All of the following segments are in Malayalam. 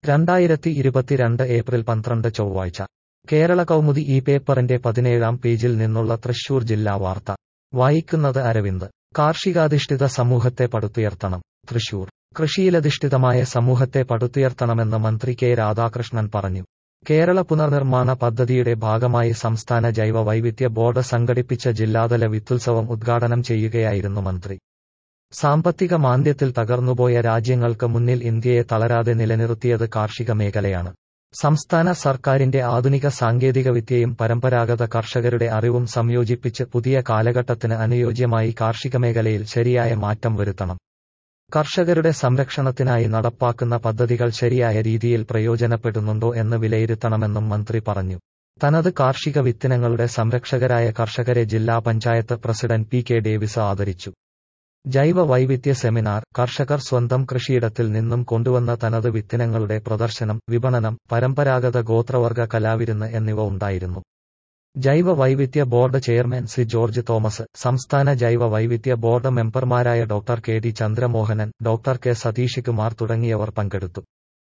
രണ്ടായിരത്തി ഇരുപത്തിരണ്ട് ഏപ്രിൽ പന്ത്രണ്ട് ചൊവ്വാഴ്ച കേരള കൗമുദി ഈ പേപ്പറിന്റെ പതിനേഴാം പേജിൽ നിന്നുള്ള തൃശൂർ ജില്ലാ വാർത്ത വായിക്കുന്നത് അരവിന്ദ് കാർഷികാധിഷ്ഠിത സമൂഹത്തെ പടുത്തുയർത്തണം തൃശൂർ കൃഷിയിലധിഷ്ഠിതമായ സമൂഹത്തെ പടുത്തുയർത്തണമെന്ന് മന്ത്രി കെ രാധാകൃഷ്ണൻ പറഞ്ഞു കേരള പുനർനിർമ്മാണ പദ്ധതിയുടെ ഭാഗമായി സംസ്ഥാന ജൈവ വൈവിധ്യ ബോർഡ് സംഘടിപ്പിച്ച ജില്ലാതല വിത്തുത്സവം ഉദ്ഘാടനം ചെയ്യുകയായിരുന്നു മന്ത്രി സാമ്പത്തിക മാന്ദ്യത്തിൽ തകർന്നുപോയ രാജ്യങ്ങൾക്ക് മുന്നിൽ ഇന്ത്യയെ തളരാതെ നിലനിർത്തിയത് കാർഷിക മേഖലയാണ് സംസ്ഥാന സർക്കാരിന്റെ ആധുനിക സാങ്കേതികവിദ്യയും പരമ്പരാഗത കർഷകരുടെ അറിവും സംയോജിപ്പിച്ച് പുതിയ കാലഘട്ടത്തിന് അനുയോജ്യമായി കാർഷിക മേഖലയിൽ ശരിയായ മാറ്റം വരുത്തണം കർഷകരുടെ സംരക്ഷണത്തിനായി നടപ്പാക്കുന്ന പദ്ധതികൾ ശരിയായ രീതിയിൽ പ്രയോജനപ്പെടുന്നുണ്ടോ എന്ന് വിലയിരുത്തണമെന്നും മന്ത്രി പറഞ്ഞു തനത് കാർഷിക വിത്തിനങ്ങളുടെ സംരക്ഷകരായ കർഷകരെ ജില്ലാ panchayat president P K Davis ആദരിച്ചു ജൈവ വൈവിധ്യ സെമിനാർ കർഷകർ സ്വന്തം കൃഷിയിടത്തിൽ നിന്നും കൊണ്ടുവന്ന തനത് വിത്തിനങ്ങളുടെ പ്രദർശനം വിപണനം പരമ്പരാഗത ഗോത്രവർഗ കലാവിരുന്ന് എന്നിവ ഉണ്ടായിരുന്നു ജൈവ വൈവിധ്യ board chairman C George Thomas സംസ്ഥാന ജൈവ വൈവിധ്യ ബോർഡ് മെമ്പർമാരായ doctor K D Chandramohanan doctor K Satheesh Kumar തുടങ്ങിയവർ പങ്കെടുത്തു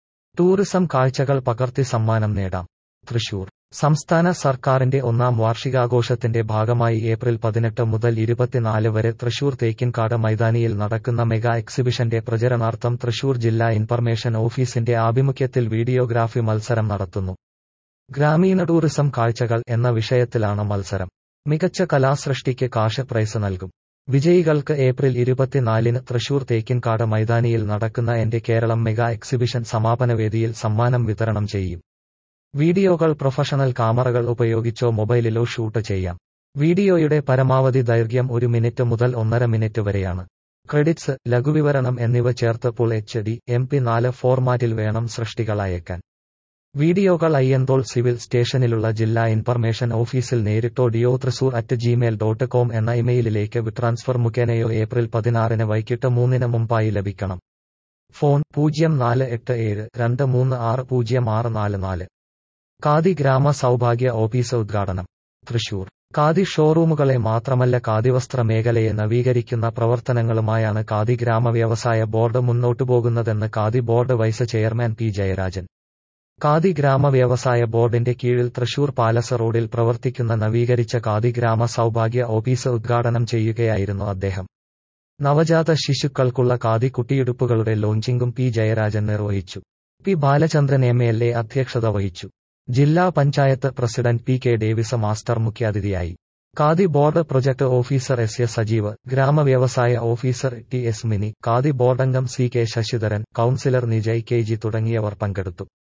ടൂറിസം കാഴ്ചകൾ പകർത്തി സമ്മാനം നേടാം തൃശൂർ സംസ്ഥാന സർക്കാരിന്റെ ഒന്നാം വാർഷികാഘോഷത്തിന്റെ ഭാഗമായി ഏപ്രിൽ പതിനെട്ട് മുതൽ ഇരുപത്തിനാല് വരെ തൃശൂർ തേക്കിൻകാട് മൈതാനിയിൽ നടക്കുന്ന മെഗാ എക്സിബിഷന്റെ പ്രചരണാർത്ഥം തൃശൂർ ജില്ലാ ഇൻഫർമേഷൻ ഓഫീസിന്റെ ആഭിമുഖ്യത്തിൽ വീഡിയോഗ്രാഫി മത്സരം നടത്തുന്നു ഗ്രാമീണ ടൂറിസം കാഴ്ചകൾ എന്ന വിഷയത്തിലാണ് മത്സരം മികച്ച കലാസൃഷ്ടിക്ക് കാഷ് പ്രൈസ് നൽകും വിജയികൾക്ക് ഏപ്രിൽ ഇരുപത്തിനാലിന് തൃശൂർ തേക്കിൻകാട് മൈതാനിയിൽ നടക്കുന്ന എന്റെ കേരളം മെഗാ എക്സിബിഷൻ സമാപനവേദിയിൽ സമ്മാനം വിതരണം ചെയ്യും വീഡിയോകൾ പ്രൊഫഷണൽ ക്യാമറകൾ ഉപയോഗിച്ചോ മൊബൈലിലോ ഷൂട്ട് ചെയ്യാം വീഡിയോയുടെ പരമാവധി ദൈർഘ്യം ഒരു മിനിറ്റ് മുതൽ ഒന്നര മിനിറ്റ് വരെയാണ് ക്രെഡിറ്റ്സ് ലഘുവിവരണം എന്നിവ ചേർത്ത് full H D M P നാല് ഫോർമാറ്റിൽ വേണം സൃഷ്ടികൾ അയക്കാൻ വീഡിയോകൾ അയ്യന്തോൾ സിവിൽ സ്റ്റേഷനിലുള്ള ജില്ലാ ഇൻഫർമേഷൻ ഓഫീസിൽ നേരിട്ടോ deo Thrissur at Gmail dot com എന്ന ഇമെയിലിലേക്ക് ട്രാൻസ്ഫർ മുഖേനയോ ഏപ്രിൽ പതിനാറിന് വൈകിട്ട് മൂന്നിന് മുമ്പായി ലഭിക്കണം ഫോൺ പൂജ്യം നാല് എട്ട് ഏഴ് രണ്ട് മൂന്ന് ആറ് പൂജ്യം ആറ് നാല് നാല് കാതി ഗ്രാമ സൗഭാഗ്യ ഓഫീസ് ഉദ്ഘാടനം തൃശൂർ ഖാദി ഷോറൂമുകളെ മാത്രമല്ല ഖാദിവസ്ത്ര മേഖലയെ നവീകരിക്കുന്ന പ്രവർത്തനങ്ങളുമായാണ് ഖാദി ഗ്രാമ വ്യവസായ ബോർഡ് മുന്നോട്ടു പോകുന്നതെന്ന് khadi board vice chairman P Jayarajan khadi ഗ്രാമ വ്യവസായ ബോർഡിന്റെ കീഴിൽ തൃശൂർ പാലസ് റോഡിൽ പ്രവർത്തിക്കുന്ന നവീകരിച്ച ഖാദി ഗ്രാമ സൗഭാഗ്യ ഓഫീസ് ഉദ്ഘാടനം ചെയ്യുകയായിരുന്നു അദ്ദേഹം നവജാത ശിശുക്കൾക്കുള്ള ഖാദി കുട്ടിയുടുപ്പുകളുടെ ലോഞ്ചിംഗും പി ജയരാജൻ നിർവഹിച്ചു P Balachandran M L A അധ്യക്ഷത വഹിച്ചു ജില്ലാ panchayat president P K Davis master മുഖ്യാതിഥിയായി khadi board project officer S A Sajeev ഗ്രാമവ്യവസായ officer T S Mini khadi ബോർഡംഗം C K Sasidharan councillor Nijay K G തുടങ്ങിയവർ പങ്കെടുത്തു